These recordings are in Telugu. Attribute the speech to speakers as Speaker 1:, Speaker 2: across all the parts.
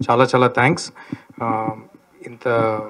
Speaker 1: చాలా చాలా థ్యాంక్స్ ఇంత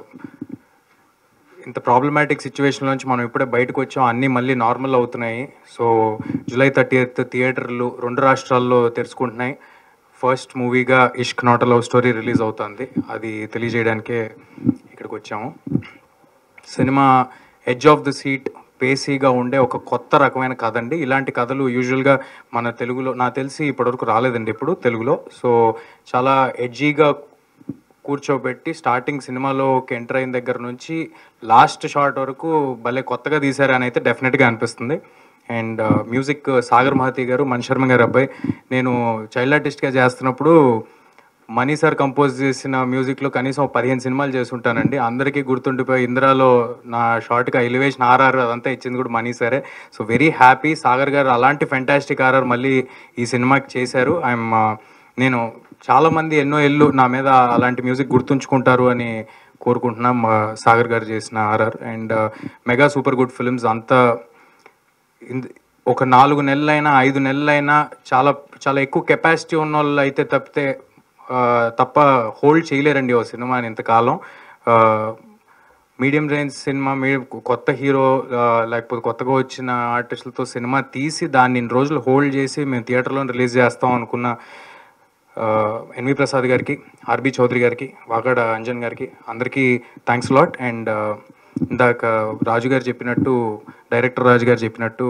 Speaker 1: ఇంత ప్రాబ్లమాటిక్ సిచ్యువేషన్ నుంచి మనం ఇప్పుడే బయటకు వచ్చాం అన్నీ మళ్ళీ నార్మల్ అవుతున్నాయి సో జూలై థర్టీ ఎయిత్ థియేటర్లు రెండు రాష్ట్రాల్లో తెరుచుకుంటున్నాయి ఫస్ట్ మూవీగా Ishq not love story release అవుతుంది అది తెలియజేయడానికే ఇక్కడికి వచ్చాము cinema edge of the seat పేసీగా ఉండే ఒక కొత్త రకమైన కథ అండి ఇలాంటి కథలు యూజువల్గా మన తెలుగులో నాకు తెలిసి ఇప్పటివరకు రాలేదండి ఇప్పుడు తెలుగులో సో చాలా ఎడ్జీగా కూర్చోబెట్టి స్టార్టింగ్ సినిమాలోకి ఎంటర్ అయిన దగ్గర నుంచి లాస్ట్ షాట్ వరకు భలే కొత్తగా తీశారని అయితే డెఫినెట్గా అనిపిస్తుంది అండ్ మ్యూజిక్ సాగర్ మహతి గారు మణి శర్మ గారు అబ్బాయి నేను చైల్డ్ ఆర్టిస్ట్గా చేస్తున్నప్పుడు మనీ సార్ కంపోజ్ చేసిన మ్యూజిక్లో కనీసం ఒక పదిహేను సినిమాలు చేస్తుంటానండి అందరికీ గుర్తుండిపోయి ఇందిరాలో నా షార్ట్గా ఎలివేషన్ ఆర్ఆర్ అదంతా ఇచ్చింది కూడా మనీ సరే సో వెరీ హ్యాపీ సాగర్ గారు అలాంటి ఫెంటాస్టిక్ ఆర్ఆర్ మళ్ళీ ఈ సినిమాకి చేశారు ఐఎమ్ నేను చాలామంది ఎన్నో ఏళ్ళు నా మీద అలాంటి మ్యూజిక్ గుర్తుంచుకుంటారు అని కోరుకుంటున్నాం మా సాగర్ గారు చేసిన RR and mega super good films అంతా ఇంద- ఒక నాలుగు నెలలైనా ఐదు నెలలైనా చాలా చాలా ఎక్కువ కెపాసిటీ ఉన్న వాళ్ళు అయితే తప్పితే ఆ, తప్ప హోల్డ్ చేయలేరండి ఓ సినిమాని ఇంతకాలం మీడియం రేంజ్ సినిమా మీ కొత్త హీరో ఆ, లేకపోతే కొత్తగా వచ్చిన ఆర్టిస్టులతో సినిమా తీసి దాన్ని ఇన్ని రోజులు హోల్డ్ చేసి మేము థియేటర్లో రిలీజ్ చేస్తాం అనుకున్న ఆ, ఎన్వి ప్రసాద్ గారికి ఆర్బి చౌదరి గారికి వాగాడ అంజన్ గారికి అందరికీ థ్యాంక్స్ లాట్ అండ్ ఇందాక రాజు గారు చెప్పినట్టు డైరెక్టర్ రాజు గారు చెప్పినట్టు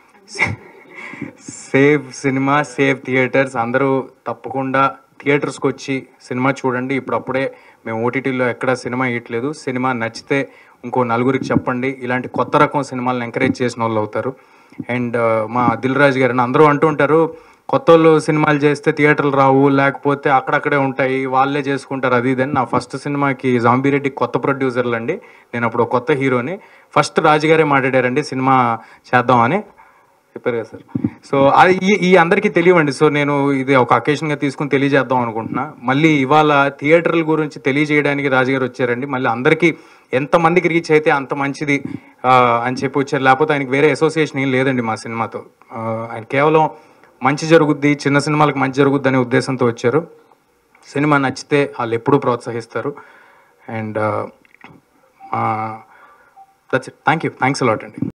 Speaker 1: సేవ్ సినిమా సేవ్ థియేటర్స్ అందరూ తప్పకుండా థియేటర్స్కి వచ్చి సినిమా చూడండి ఇప్పుడు అప్పుడే మేము ఓటీటీలో ఎక్కడ సినిమా ఇవ్వట్లేదు సినిమా నచ్చితే ఇంకో నలుగురికి చెప్పండి ఇలాంటి కొత్త రకం సినిమాలను ఎంకరేజ్ చేసిన వాళ్ళు అవుతారు అండ్ మా దిల్ రాజు గారు అందరూ అంటూ ఉంటారు కొత్త వాళ్ళు సినిమాలు చేస్తే థియేటర్లు రావు లేకపోతే అక్కడక్కడే ఉంటాయి వాళ్ళే చేసుకుంటారు అది ఇదని నా ఫస్ట్ సినిమాకి జాంబీరెడ్డి కొత్త ప్రొడ్యూసర్లు అండి నేను అప్పుడు ఒక కొత్త హీరోని ఫస్ట్ రాజుగారే మాట్లాడారండి సినిమా చేద్దామని చెప్పారు కదా సార్ సో అది ఈ ఈ అందరికీ తెలియవండి సో నేను ఇది ఒక అకేషన్గా తీసుకుని తెలియజేద్దాం అనుకుంటున్నా మళ్ళీ ఇవాళ థియేటర్ల గురించి తెలియజేయడానికి రాజుగారు వచ్చారండి మళ్ళీ అందరికీ ఎంతమందికి రీచ్ అయితే అంత మంచిది ఆ, అని చెప్పి వచ్చారు లేకపోతే ఆయనకి వేరే అసోసియేషన్ ఏం లేదండి మా సినిమాతో ఆ, ఆయన కేవలం మంచి జరుగుద్ది చిన్న సినిమాలకు మంచి జరుగుద్ది అనే ఉద్దేశంతో వచ్చారు సినిమా నచ్చితే వాళ్ళు ఎప్పుడూ ప్రోత్సహిస్తారు and that's it thank you thanks a lot అండి